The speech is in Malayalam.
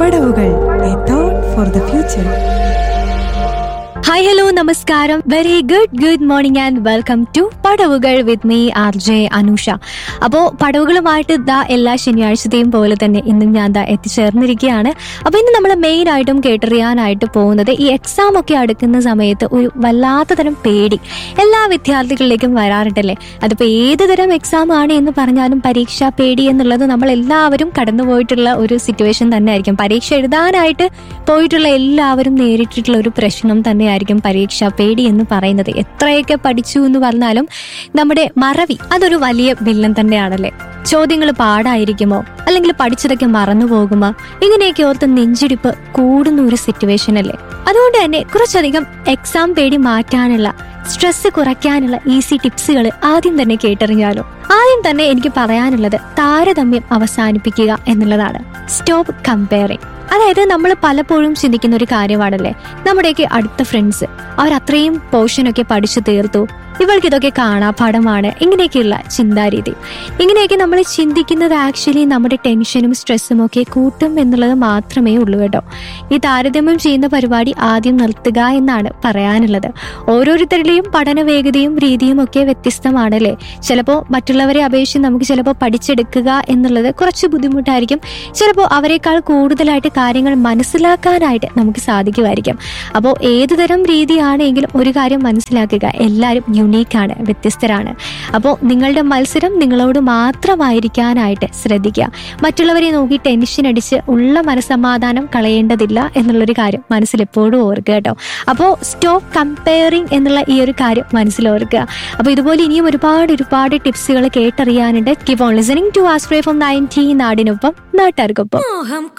പടവുകൾ a thought for the future hi hello നമസ്കാരം very good good morning and welcome to പടവുകൾ with me R J Anusha അപ്പോൾ പടവുകളുമായിട്ട് ദാ എല്ലാ ശനിയാഴ്ചത്തെയും പോലെ തന്നെ ഇന്നും ഞാൻ ദാ എത്തിച്ചേർന്നിരിക്കുകയാണ് അപ്പോൾ ഇന്ന് നമ്മൾ മെയിൻ ആയിട്ടും കേട്ടറിയാനായിട്ട് പോകുന്നത് ഈ എക്സാം ഒക്കെ അടുക്കുന്ന സമയത്ത് ഒരു വല്ലാത്ത തരം പേടി എല്ലാ വിദ്യാർത്ഥികളിലേക്കും വരാറുണ്ടല്ലേ അതിപ്പോൾ ഏത് തരം എക്സാം ആണ് എന്ന് പറഞ്ഞാലും പരീക്ഷാ പേടി എന്നുള്ളത് നമ്മൾ എല്ലാവരും കടന്നുപോയിട്ടുള്ള ഒരു സിറ്റുവേഷൻ തന്നെ ആയിരിക്കും പരീക്ഷ എഴുതാനായിട്ട് പോയിട്ടുള്ള എല്ലാവരും നേരിട്ടിട്ടുള്ള ഒരു പ്രശ്നം തന്നെയായിരിക്കും പരീക്ഷാ പേടി എന്ന് പറയുന്നത് എത്രയൊക്കെ പഠിച്ചു എന്ന് പറഞ്ഞാലും നമ്മുടെ മറവി അതൊരു വലിയ വില്ലൻ തന്നെയാണല്ലേ ചോദ്യങ്ങൾ പാടായിരിക്കുമോ അല്ലെങ്കിൽ പഠിച്ചതൊക്കെ മറന്നു പോകുമോ ഇങ്ങനെയൊക്കെ ഓർത്ത് നെഞ്ചിടിപ്പ് കൂടുന്ന ഒരു സിറ്റുവേഷൻ അല്ലേ അതുകൊണ്ട് തന്നെ കുറച്ചധികം എക്സാം പേടി മാറ്റാനുള്ള സ്ട്രെസ് കുറയ്ക്കാനുള്ള ഈസി ടിപ്സുകൾ ആദ്യം തന്നെ കേട്ടറിഞ്ഞാലോ ആദ്യം തന്നെ എനിക്ക് പറയാനുള്ളത് താരതമ്യം അവസാനിപ്പിക്കുക എന്നുള്ളതാണ് സ്റ്റോപ്പ് കമ്പയറിങ് അതായത് നമ്മൾ പലപ്പോഴും ചിന്തിക്കുന്ന ഒരു കാര്യമാണല്ലേ നമ്മുടെയൊക്കെ അടുത്ത ഫ്രണ്ട്സ് അവർ അത്രയും പോർഷനൊക്കെ പഠിച്ചു തീർത്തു ഇവൾക്ക് ഇതൊക്കെ കാണാപാഠമാണ് ഇങ്ങനെയൊക്കെയുള്ള ചിന്താരീതി ഇങ്ങനെയൊക്കെ നമ്മൾ ചിന്തിക്കുന്നത് ആക്ച്വലി നമ്മുടെ ടെൻഷനും സ്ട്രെസ്സും ഒക്കെ കൂട്ടും എന്നുള്ളത് മാത്രമേ ഉള്ളൂ കേട്ടോ ഈ താരതമ്യം ചെയ്യുന്ന പരിപാടി ആദ്യം നിർത്തുക എന്നാണ് പറയാനുള്ളത് ഓരോരുത്തരുടെയും പഠന വേഗതയും രീതിയും ഒക്കെ വ്യത്യസ്തമാണല്ലേ ചിലപ്പോൾ മറ്റുള്ളവരെ അപേക്ഷിച്ച് നമുക്ക് ചിലപ്പോൾ പഠിച്ചെടുക്കുക എന്നുള്ളത് കുറച്ച് ബുദ്ധിമുട്ടായിരിക്കും ചിലപ്പോൾ അവരെക്കാൾ കൂടുതലായിട്ട് കാര്യങ്ങൾ മനസ്സിലാക്കാനായിട്ട് നമുക്ക് സാധിക്കുമായിരിക്കും അപ്പോൾ ഏത് തരം രീതിയാണെങ്കിലും ഒരു കാര്യം മനസ്സിലാക്കുക എല്ലാവരും യുണീക്കാണ് വ്യത്യസ്തരാണ് അപ്പോൾ നിങ്ങളുടെ മത്സരം നിങ്ങളോട് മാത്രമായിരിക്കാനായിട്ട് ശ്രദ്ധിക്കുക മറ്റുള്ളവരെ നോക്കി ടെൻഷൻ അടിച്ച് ഉള്ള മനസമാധാനം കളയേണ്ടതില്ല എന്നുള്ളൊരു കാര്യം മനസ്സിൽ എപ്പോഴും ഓർക്കുക കേട്ടോ അപ്പോൾ സ്റ്റോപ്പ് കമ്പയറിംഗ് എന്നുള്ള ഈ ഒരു കാര്യം മനസ്സിൽ ഓർക്കുക അപ്പോൾ ഇതുപോലെ ഇനിയും ഒരുപാട് ഒരുപാട് ടിപ്സുകൾ കേട്ടറിയാനുണ്ട് കീപ് ഓൺ ലിസണിംഗ് ടു ആസ്ട്രേ ഫ്രം നയൻറ്റി നാടിനൊപ്പം നാട്ടുകാർക്കൊപ്പം മോഹം